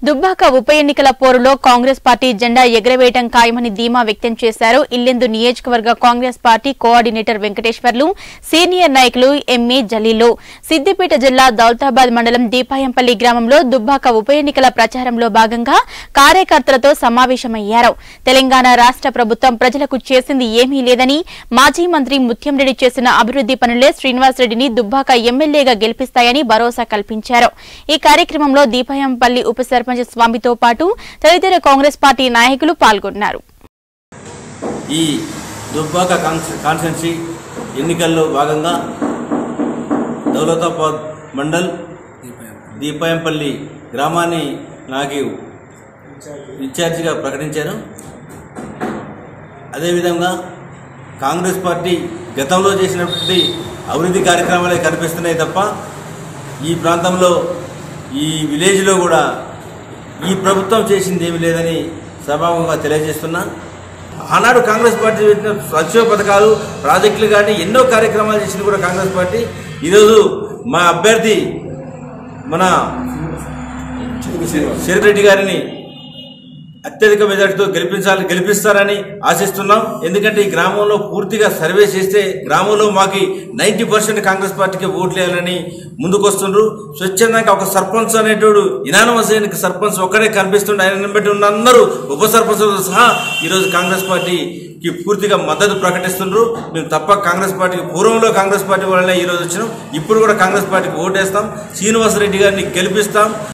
దుబ్బాక ఉప ఎన్నికల పోరులో కాంగ్రెస్ పార్టీ జెండా ఎగరవేయటం ఖాయమని ధీమా వ్యక్తం చేశారు ఇల్లెందు నియోజకవర్గ Congress party coordinator Venkateswarlu senior నాయకులు ఎంఏ జలీలు సిద్దిపేట జిల్లా దౌలతాబాద్ మండలం దీపాయంపల్లి గ్రామంలో దుబ్బాక ఉప ఎన్నికల ప్రచారంలో భాగంగా కార్యకర్తలతో సమావేశమయ్యారు తెలంగాణ రాష్ట్ర ప్రభుత్వం ప్రజలకు చేసింది ఏమీ లేదని మాజీ మంత్రి ముత్యంరెడ్డి చేసిన అభివృద్ది పనులే శ్రీనివాసరెడ్డిని దుబ్బాక ఎమ్మెల్యేగా గెలిపిస్తాయని భరోసా కల్పించారు ఈ కార్యక్రమంలో దీపాయంపల్లి ఉప సర్పంచ్ స్వామితో పాటు తదితర కాంగ్రెస్ పార్టీ నాయకులు పాల్గొన్నారు ఈ దుబ్బాక కాన్స్- కాన్స్టిట్యున్సీ ఎన్నికల్లో భాగంగా దౌలతాబాద్ మండల్ దీపాయంపల్లి గ్రామాన్ని నాకు ఇన్ఛార్జిగా ప్రకటించారు అదేవిధంగా కాంగ్రెస్ పార్టీ గతంలో చేసినటువంటి అభివృద్ధి కార్యక్రమాలే కనిపిస్తున్నాయి తప్ప ఈ ప్రాంతంలో ఈ విలేజ్లో కూడా ఈ ప్రభుత్వం చేసింది ఏమీ లేదని సభాముఖంగా తెలియజేస్తున్నా ఆనాడు కాంగ్రెస్ పార్టీ పెట్టిన సంక్షేమ పథకాలు ప్రాజెక్టులు కానీ ఎన్నో కార్యక్రమాలు చేసింది కూడా కాంగ్రెస్ పార్టీ ఈరోజు మా అభ్యర్థి మన శిరిరెడ్డి గారిని అత్యధిక మెజార్టీతో గెలిపించాలి గెలిపిస్తారని ఆశిస్తున్నాం ఎందుకంటే ఈ గ్రామంలో పూర్తిగా సర్వే చేస్తే గ్రామంలో మాకు నైంటీ పర్సెంట్ కాంగ్రెస్ పార్టీకి ఓట్లు వేయాలని ముందుకొస్తుండ్రు స్వచ్ఛందంగా ఒక సర్పంచ్ అనేటోడు ఇనానమస్ అయిన సర్పంచ్ ఒక్కడే కనిపిస్తుండే ఆయన బట్టి ఉన్న అందరూ ఉప సర్పంచులతో సహా ఈరోజు కాంగ్రెస్ పార్టీకి పూర్తిగా మద్దతు ప్రకటిస్తుండ్రు మేము తప్ప కాంగ్రెస్ పార్టీకి పూర్వంలో కాంగ్రెస్ పార్టీ వల్లనే ఈరోజు వచ్చినాం ఇప్పుడు కూడా కాంగ్రెస్ పార్టీకి ఓటేస్తాం శ్రీనివాసరెడ్డి గారిని గెలిపిస్తాం